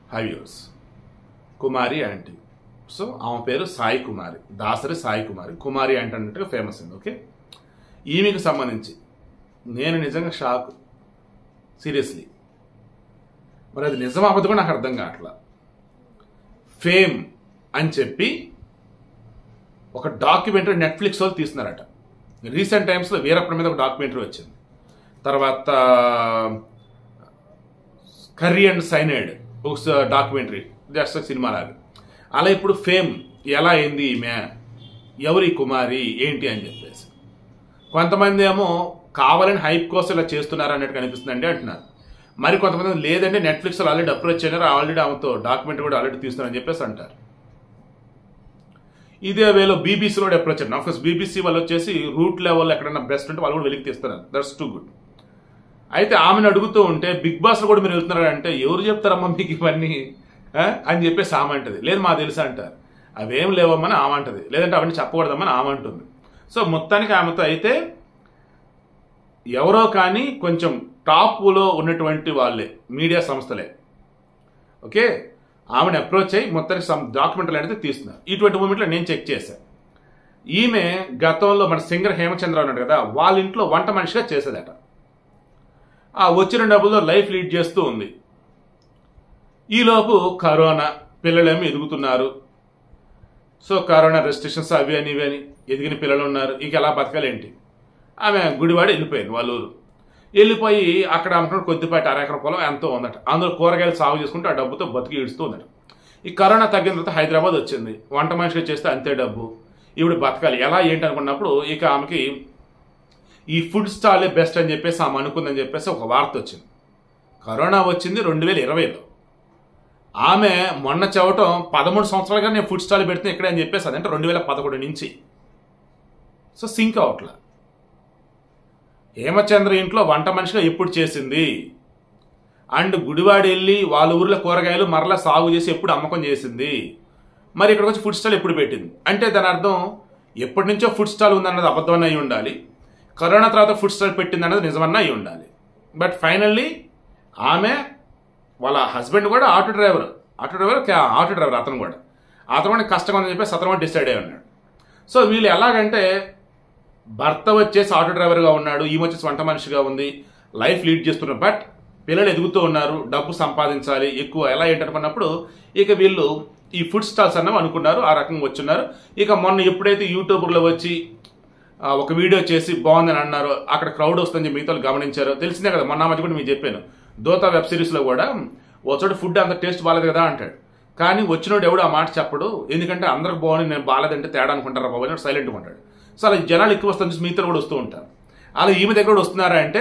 హైవ్యూర్స్ కుమారి aunty so ఆమె పేరు Sai Kumari Dasari Sai Kumari Kumari aunty అన్నట్టుగా ఫేమస్ అయింది ఓకే ఈమెకు సంబంధించి నేను నిజంగా షాక్ సీరియస్లీ మరి అది నిజం అబద్ధం కూడా నాకు అర్థం కావట్లా ఫేమ్ అని చెప్పి ఒక డాక్యుమెంటరీ నెట్ఫ్లిక్స్ వాళ్ళు తీస్తున్నారట రీసెంట్ టైమ్స్లో వీరప్ప మీద ఒక డాక్యుమెంటరీ వచ్చింది తర్వాత కర్రీ అండ్ సైనైడ్ ఒక డాక్యుమెంటరీ జస్ట్ సినిమా లాగా అలా ఇప్పుడు ఫేమ్ ఎలా అయింది ఈమె ఎవరి కుమారి ఏంటి అని చెప్పేసి కొంతమంది ఏమో కావాలని హైప్ కోసం ఇలా చేస్తున్నారు అన్నట్టు కనిపిస్తుందండి అంటున్నారు మరి కొంతమంది లేదంటే నెట్ఫ్లిక్స్ ఆల్రెడీ అప్రోచ్ అయినారు ఆల్రెడీ ఆమెతో డాక్యుమెంటరీ కూడా ఆల్రెడీ తీస్తున్నారని చెప్పేసి అంటారు ఇదే వేలో బీబీసీలో కూడా అప్రోచ్ అయ్యారు ఆఫ్కోర్స్ బీబీసీ వాళ్ళు వచ్చేసి రూట్ లెవెల్ ఎక్కడైనా బెస్ట్ ఉంటే వాళ్ళు కూడా వెలికి తీస్తున్నారు దట్స్ టూ గుడ్ అయితే ఆమెను అడుగుతూ ఉంటే బిగ్ బాస్ కూడా మీరు వెళ్తున్నారు అంటే ఎవరు చెప్తారమ్మా మీకు ఇవన్నీ ఆ? అని చెప్పేసి ఆమె అంటది లేదు మా తెలుసా అంటారు అవేం లేవమ్మని ఆమె అంటది లేదంటే అవన్నీ చెప్పకూడదమ్మని ఆమె అంటుంది సో మొత్తానికి ఆమెతో అయితే ఎవరో కానీ కొంచెం టాప్లో ఉన్నటువంటి వాళ్ళే మీడియా సంస్థలే ఓకే ఆమెను అప్రోచ్ అయ్యి మొత్తానికి సమ్ డాక్యుమెంటరీ అనేది తీస్తున్నారు ఇటువంటి మూమెంట్లో నేను చెక్ చేశాను ఈమె గతంలో మన సింగర్ హేమచంద్ర ఉన్నాడు కదా వాళ్ళ ఇంట్లో వంట మనిషిగా చేసేదట ఆ వచ్చిన డబ్బులతో లైఫ్ లీడ్ చేస్తూ ఉంది ఈలోపు కరోనా పిల్లలేమో ఎదుగుతున్నారు సో కరోనా రెస్ట్రిక్షన్స్ అవి అని ఇవి అని ఎదిగిన పిల్లలు ఉన్నారు ఇంక ఎలా బతకాలేంటి ఆమె గుడివాడ వెళ్ళిపోయింది వాళ్ళ ఊరు వెళ్ళిపోయి అక్కడ అమ్ముకున్న కొద్దిపాటి అరెకరం పొలం ఎంతో ఉందట అందులో కూరగాయలు సాగు చేసుకుంటూ ఆ డబ్బుతో బతికి ఈడుస్తూ ఉందట ఈ కరోనా తగ్గిన తర్వాత హైదరాబాద్ వచ్చింది వంట మనిషిగా చేస్తే అంతే డబ్బు ఇప్పుడు బతకాలి ఎలా ఏంటి అనుకున్నప్పుడు ఇక ఆమెకి ఈ ఫుడ్ స్టాలే బెస్ట్ అని చెప్పేసి ఆమె అనుకుందని చెప్పేసి ఒక వార్త వచ్చింది కరోనా వచ్చింది రెండు వేల ఇరవైలో ఆమె మొన్న చెవటం పదమూడు సంవత్సరాలుగా నేను ఫుడ్ స్టాల్ పెడితే ఇక్కడే అని చెప్పేసి అదంటే రెండు వేల పదకొండు నుంచి సో సింక్ అవట్లా హేమచంద్ర ఇంట్లో వంట మనిషిగా ఎప్పుడు చేసింది అండ్ గుడివాడ వెళ్ళి వాళ్ళ ఊర్లో కూరగాయలు మరలా సాగు చేసి ఎప్పుడు అమ్మకం చేసింది మరి ఇక్కడికి వచ్చి ఫుడ్ స్టాల్ ఎప్పుడు పెట్టింది అంటే దాని అర్థం ఎప్పటి నుంచో ఫుడ్ స్టాల్ ఉందన్నది అబద్ధం అయి ఉండాలి కరోనా తర్వాత ఫుడ్ స్టాల్ పెట్టింది అన్నది నిజమన్నా అయి ఉండాలి బట్ ఫైనల్లీ ఆమె వాళ్ళ హస్బెండ్ కూడా ఆటో డ్రైవర్ ఆటో డ్రైవర్ క్యా- ఆటో డ్రైవర్ అతను కూడా అతను కూడా కష్టం అని చెప్పేసి అతను కూడా డిసైడ్ అయి ఉన్నాడు సో వీళ్ళు ఎలాగంటే భర్త వచ్చేసి ఆటో డ్రైవర్గా ఉన్నాడు ఈమె వచ్చేసి వంట మనిషిగా ఉంది లైఫ్ లీడ్ చేస్తున్నారు బట్ పిల్లలు ఎదుగుతూ ఉన్నారు డబ్బు సంపాదించాలి ఎక్కువ ఎలా ఏంటనుకున్నప్పుడు ఇక వీళ్ళు ఈ ఫుడ్ స్టాల్స్ అన్నవి అనుకున్నారు ఆ రకంగా వచ్చున్నారు ఇక మొన్న ఎప్పుడైతే యూట్యూబ్లో వచ్చి ఆ, ఒక వీడియో చేసి బాగుందని అన్నారు అక్కడ క్రౌడ్ వస్తుందని మిగతా వాళ్ళు గమనించారు తెలిసిందే కదా మొన్న మధ్య కూడా మీకు చెప్పాను దోతా వెబ్ సిరీస్లో కూడా ఓ చోట ఫుడ్ అంత టేస్ట్ బాగాలేదు కదా అంటాడు కానీ వచ్చినోడు ఎవడు ఆ మాట చెప్పడు ఎందుకంటే అందరికి బాగుంది నేను బాగాలేదంటే తేడా అనుకుంటారా బాబు అని సైలెంట్గా ఉంటాడు సో అలా జనాలు ఎక్కువ వస్తుంది చూసి మిగతా కూడా వస్తూ ఉంటారు అలా ఈమె దగ్గర కూడా వస్తున్నారా అంటే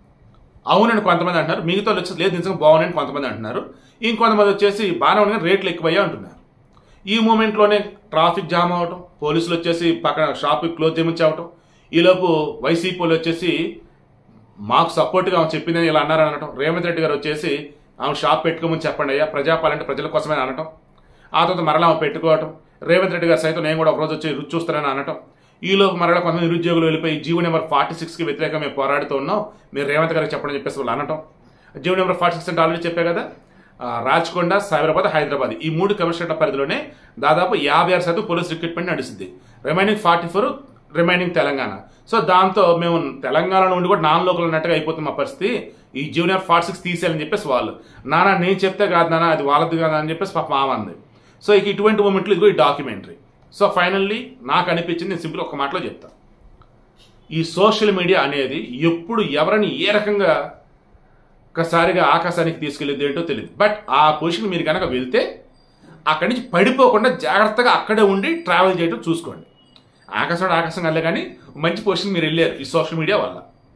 అవునని కొంతమంది అంటున్నారు మిగతా వాళ్ళు వచ్చి లేదు నిజంగా బాగున్నాయని కొంతమంది అంటున్నారు ఇంకొంతమంది వచ్చేసి బాగానే ఉన్నాయి రేట్లు ఎక్కువయ్యా అంటున్నారు ఈ మూమెంట్లోనే ట్రాఫిక్ జామ్ అవటం పోలీసులు వచ్చేసి పక్కన షాప్ క్లోజ్ చేయమని అవటం ఈలోపు వైసీపీ వాళ్ళు వచ్చేసి మాకు సపోర్ట్గా ఆమె చెప్పిందని ఇలా అన్నారని అనటం రేవంత్ రెడ్డి గారు వచ్చేసి ఆమె షాప్ పెట్టుకోమని చెప్పండి అయ్యా ప్రజాపాలంటే ప్రజల కోసమే అనటం ఆ తర్వాత మరలా ఆమె పెట్టుకోవటం రేవంత్ రెడ్డి గారు సైతం నేను కూడా ఒకరోజు వచ్చి రుచి చూస్తానని అనటం ఈలోపు మరలా కొంతమంది నిరుద్యోగులు వెళ్ళిపోయి జీవో నెంబర్ ఫార్టీ సిక్స్కి వ్యతిరేకంగా మేము పోరాడుతూ ఉన్నాం మీరు రేవంత్ గారికి చెప్పండి చెప్పేసి వాళ్ళు అనటం జీవో నెంబర్ ఫార్టీ సిక్స్ అంటే ఆల్రెడీ చెప్పే కదా ఆ, రాచకొండ సైబరాబాద్ హైదరాబాద్ ఈ మూడు కమిషనర్ల పరిధిలోనే దాదాపు యాభై ఆరు శాతం పోలీస్ రిక్రూట్మెంట్ నడుస్తుంది remaining forty four remaining Telangana so దాంతో మేము తెలంగాణ నుండి కూడా నాన్ లోకల్ అన్నట్టుగా అయిపోతుంది మా పరిస్థితి ఈ జూనియర్ ఫార్టీ సిక్స్ తీసేయాలని చెప్పేసి వాళ్ళు నానా నేను చెప్తే కాదు నాన్న అది వాళ్ళది కాదు అని చెప్పేసి పాప మామంది సో ఇక ఇటువంటి మూమెంట్లు ఇదిగో ఈ డాక్యుమెంటరీ సో ఫైనల్లీ నాకు అనిపించింది నేను సింపుల్ ఒక మాటలో చెప్తాను ఈ సోషల్ మీడియా అనేది ఎప్పుడు ఎవరిని ఏ రకంగా ఒక్కసారిగా ఆకాశానికి తీసుకెళ్ళేది ఏంటో తెలియదు బట్ ఆ పొజిషన్ మీరు కనుక వెళ్తే అక్కడి నుంచి పడిపోకుండా జాగ్రత్తగా అక్కడే ఉండి ట్రావెల్ చేయడం చూసుకోండి ఆకాశం ఆకాశం కలే కానీ మంచి పొజిషన్ మీరు వెళ్ళారు ఈ సోషల్ మీడియా వల్ల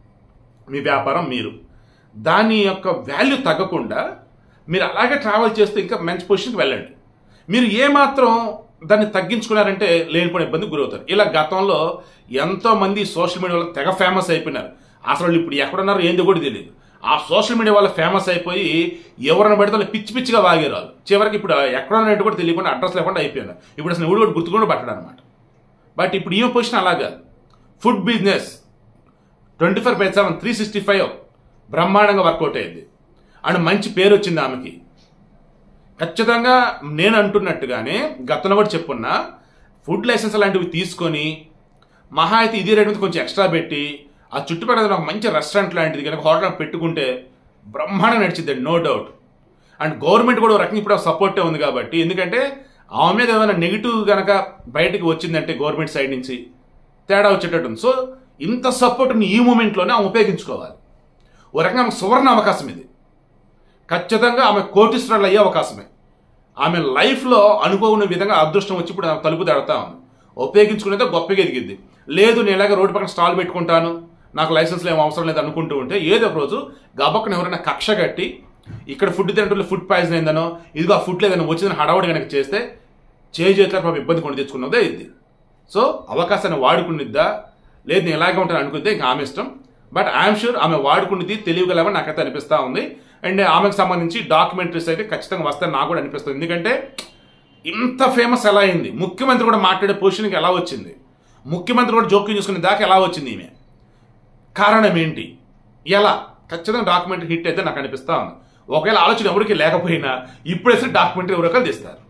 మీ వ్యాపారం మీరు దాని యొక్క వాల్యూ తగ్గకుండా మీరు అలాగే ట్రావెల్ చేస్తే ఇంకా మంచి పొజిషన్కి వెళ్ళండి మీరు ఏమాత్రం దాన్ని తగ్గించుకున్నారంటే లేనిపోయిన ఇబ్బందికి గురవుతారు ఇలా గతంలో ఎంతో మంది సోషల్ మీడియా వల్ల తెగ ఫేమస్ అయిపోయినారు అసలు వాళ్ళు ఇప్పుడు ఎక్కడున్నారో ఏందో కూడా తెలియదు ఆ సోషల్ మీడియా వల్ల ఫేమస్ అయిపోయి ఎవరిని పడితే వాళ్ళు పిచ్చి పిచ్చిగా వాగారు వాళ్ళు చివరికి ఇప్పుడు ఎక్కడున్నట్టు కూడా తెలియకుండా అడ్రస్ లేకుండా అయిపోయినారు ఇప్పుడు అసలు ఎవడు కూడా గుర్తుకుండా పట్టడం అనమాట బట్ ఇప్పుడు ఈమె పొజిషన్ అలాగా food business twenty four by seven three sixty five బ్రహ్మాండంగా వర్కౌట్ అయింది అండ్ మంచి పేరు వచ్చింది ఆమెకి ఖచ్చితంగా నేను అంటున్నట్టుగానే గతంలో కూడా చెప్పున్నా ఫుడ్ లైసెన్స్ లాంటివి తీసుకొని మహా అయితే ఇది రేటు మీద కొంచెం ఎక్స్ట్రా పెట్టి ఆ చుట్టుపక్కల ఒక మంచి రెస్టారెంట్ లాంటిది కనుక హోటల్ పెట్టుకుంటే బ్రహ్మాండంగా నడిచిద్దండి నో డౌట్ అండ్ గవర్నమెంట్ కూడా ఒక రకంగా ఇప్పుడు సపోర్టే ఉంది కాబట్టి ఎందుకంటే ఆమె మీద ఏమైనా నెగిటివ్ కనుక బయటకు వచ్చిందంటే గవర్నమెంట్ సైడ్ నుంచి తేడా వచ్చేటట్టు ఉంది సో ఇంత సపోర్ట్ని ఈ మూమెంట్లోనే ఆమె ఉపయోగించుకోవాలి ఓ రకంగా ఆమెకు సువర్ణ అవకాశం ఇది ఖచ్చితంగా ఆమె కోటీశ్వరాలు అయ్యే అవకాశమే ఆమె లైఫ్లో అనుకోని విధంగా అదృష్టం వచ్చి ఇప్పుడు ఆమె తలుపు తడతా ఉంది ఉపయోగించుకునేది గొప్పగా ఎదిగింది లేదు నేను ఇలాగ రోడ్డు పక్కన స్టాల్ పెట్టుకుంటాను నాకు లైసెన్స్లు ఏం అవసరం లేదు అనుకుంటూ ఉంటే ఏదో ఒక రోజు గబక్కన ఎవరైనా కక్ష కట్టి ఇక్కడ ఫుడ్ తింటే ఫుడ్ పాయిజన్ అయిందనో ఇదిగో ఆ ఫుడ్ లేదని వచ్చిందని హడావుడి కనుక చేస్తే చేయి చేతిలో పాపం ఇబ్బంది కొని తెచ్చుకున్నదే ఇది సో అవకాశాన్ని వాడుకునిద్దా లేదు నేను ఇలాగే ఉంటాను అనుకుంటే ఇంకా ఆమె ఇష్టం బట్ ఐఎమ్ షూర్ ఆమె వాడుకునేది తెలియగలమని నాకైతే అనిపిస్తూ ఉంది అండ్ ఆమెకు సంబంధించి డాక్యుమెంటరీస్ అయితే ఖచ్చితంగా వస్తాయని నాకు కూడా అనిపిస్తుంది ఎందుకంటే ఇంత ఫేమస్ ఎలా అయింది ముఖ్యమంత్రి కూడా మాట్లాడే పొజిషన్కి ఎలా వచ్చింది ముఖ్యమంత్రి కూడా జోక్యం చేసుకునే దాకా ఎలా వచ్చింది ఈమె కారణం ఏంటి ఎలా ఖచ్చితంగా డాక్యుమెంటరీ హిట్ అయితే నాకు అనిపిస్తా ఉంది ఒకవేళ ఆలోచన ఎవరికి లేకపోయినా ఇప్పుడేసరి డాక్యుమెంటరీ ఎవరికైనా తీస్తారు